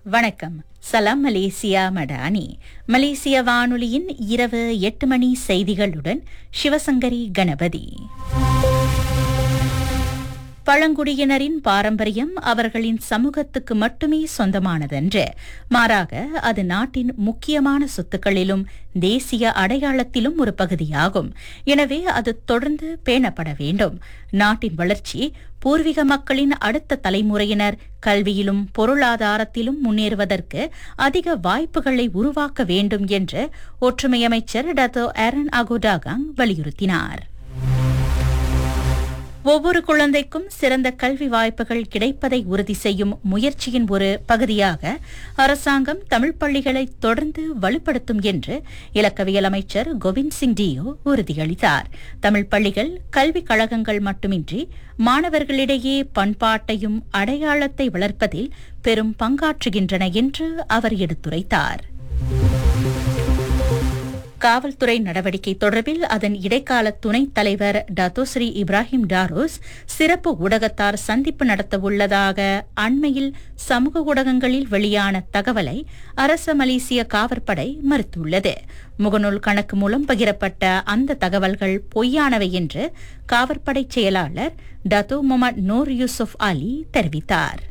வணக்கம் சலாம் மலேசியா மடானி மலேசிய வானொலியின் இரவு எட்டு மணி செய்திகளுடன் சிவசங்கரி கணபதி பழங்குடியினரின் பாரம்பரியம் அவர்களின் சமூகத்துக்கு மட்டுமே சொந்தமானதன்று மாறாக அது நாட்டின் முக்கியமான சொத்துக்களிலும் தேசிய அடையாளத்திலும் ஒரு பகுதியாகும் எனவே அது தொடர்ந்து பேணப்பட வேண்டும் நாட்டின் வளர்ச்சி பூர்வீக மக்களின் அடுத்த தலைமுறையினர் கல்வியிலும் பொருளாதாரத்திலும் முன்னேறுவதற்கு அதிக வாய்ப்புகளை உருவாக்க வேண்டும் என்று ஒற்றுமை அமைச்சர் டத்தோ ஆரன் அகோடாகாங் வலியுறுத்தினார் ஒவ்வொரு குழந்தைக்கும் சிறந்த கல்வி வாய்ப்புகள் கிடைப்பதை உறுதி செய்யும் முயற்சியின் ஒரு பகுதியாக அரசாங்கம் தமிழ் பள்ளிகளை தொடர்ந்து வலுப்படுத்தும் என்று இலக்கவியல் அமைச்சர் கோவிந்த் சிங் டியோ உறுதியளித்தார் தமிழ் பள்ளிகள் கல்விக் கழகங்கள் மட்டுமின்றி மாணவர்களிடையே பண்பாட்டையும் அடையாளத்தை வளர்ப்பதில் பெரும் பங்காற்றுகின்றன என்று அவர் எடுத்துரைத்தார் காவல்துறை நடவடிக்கை தொடர்பில் அதன் இடைக்கால துணைத் தலைவர் டத்தோஸ்ரீ இப்ராஹிம் டாரோஸ் சிறப்பு ஊடகத்தார் சந்திப்பு நடத்த உள்ளதாக அண்மையில் சமூக ஊடகங்களில் வெளியான தகவலை அரச மலேசிய காவற்படை மறுத்துள்ளது முகநூல் கணக்கு மூலம் பகிரப்பட்ட அந்த தகவல்கள் பொய்யானவை என்று காவற்படை செயலாளர் Dato Mohamed Noor Yusuf Ali தெரிவித்தார்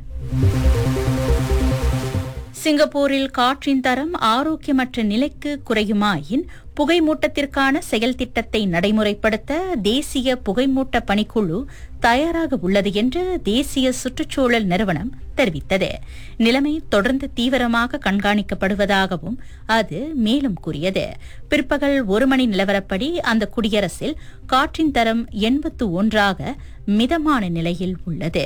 சிங்கப்பூரில் காற்றின் தரம் ஆரோக்கியமற்ற நிலைக்கு குறையுமாயின் புகைமூட்டத்திற்கான செயல் திட்டத்தை நடைமுறைப்படுத்த தேசிய புகைமூட்ட பணிக்குழு தயாராக உள்ளது என்று தேசிய சுற்றுச்சூழல் நிறுவனம் தெரிவித்தது நிலைமை தொடர்ந்து தீவிரமாக கண்காணிக்கப்படுவதாகவும் அது மேலும் கூறியது பிற்பகல் ஒரு மணி நிலவரப்படி அந்த குடியரசில் காற்றின் தரம் எண்பத்து ஒன்றாக மிதமான நிலையில் உள்ளது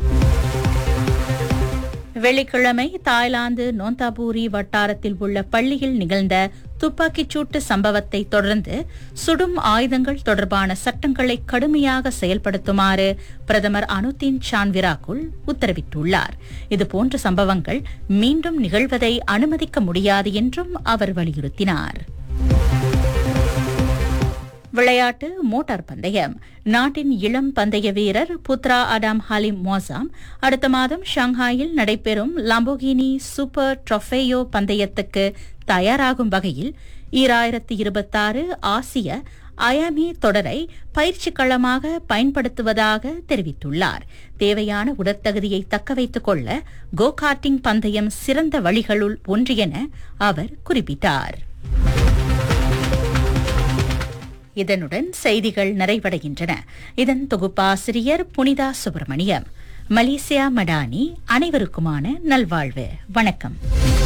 வெள்ளிக்கிழமை தாய்லாந்து நோந்தாபூரி வட்டாரத்தில் உள்ள பள்ளியில் நிகழ்ந்த துப்பாக்கிச் சூட்டு சம்பவத்தை தொடர்ந்து சுடும் ஆயுதங்கள் தொடர்பான சட்டங்களை கடுமையாக செயல்படுத்துமாறு பிரதமர் அனுதீன் சான்விராக்குள் உத்தரவிட்டுள்ளார் இதுபோன்ற சம்பவங்கள் மீண்டும் நிகழ்வதை அனுமதிக்க முடியாது என்றும் அவர் வலியுறுத்தினார் விளையாட்டு மோட்டார் பந்தயம் நாட்டின் இளம் பந்தய வீரர் புத்ரா அடாம் ஹாலிம் மோசாம் அடுத்த மாதம் ஷாங்காயில் நடைபெறும் லம்போகினி சூப்பர் ட்ரொஃபேயோ பந்தயத்துக்கு தயாராகும் வகையில் ஈராயிரத்தி இருபத்தாறு ஆசிய அயாமி தொடரை பயிற்சி களமாக பயன்படுத்துவதாக தெரிவித்துள்ளார் தேவையான உடற்தகுதியை தக்க வைத்துக் கொள்ள கோ கார்ட்டிங் பந்தயம் சிறந்த வழிகளுள் ஒன்று என அவர் குறிப்பிட்டார் இதனுடன் செய்திகள் நிறைவடைகின்றன இதன் தொகுப்பாசிரியர் புனிதா சுப்பிரமணியம் மலேசியா மடானி அனைவருக்குமான நல்வாழ்வு வணக்கம்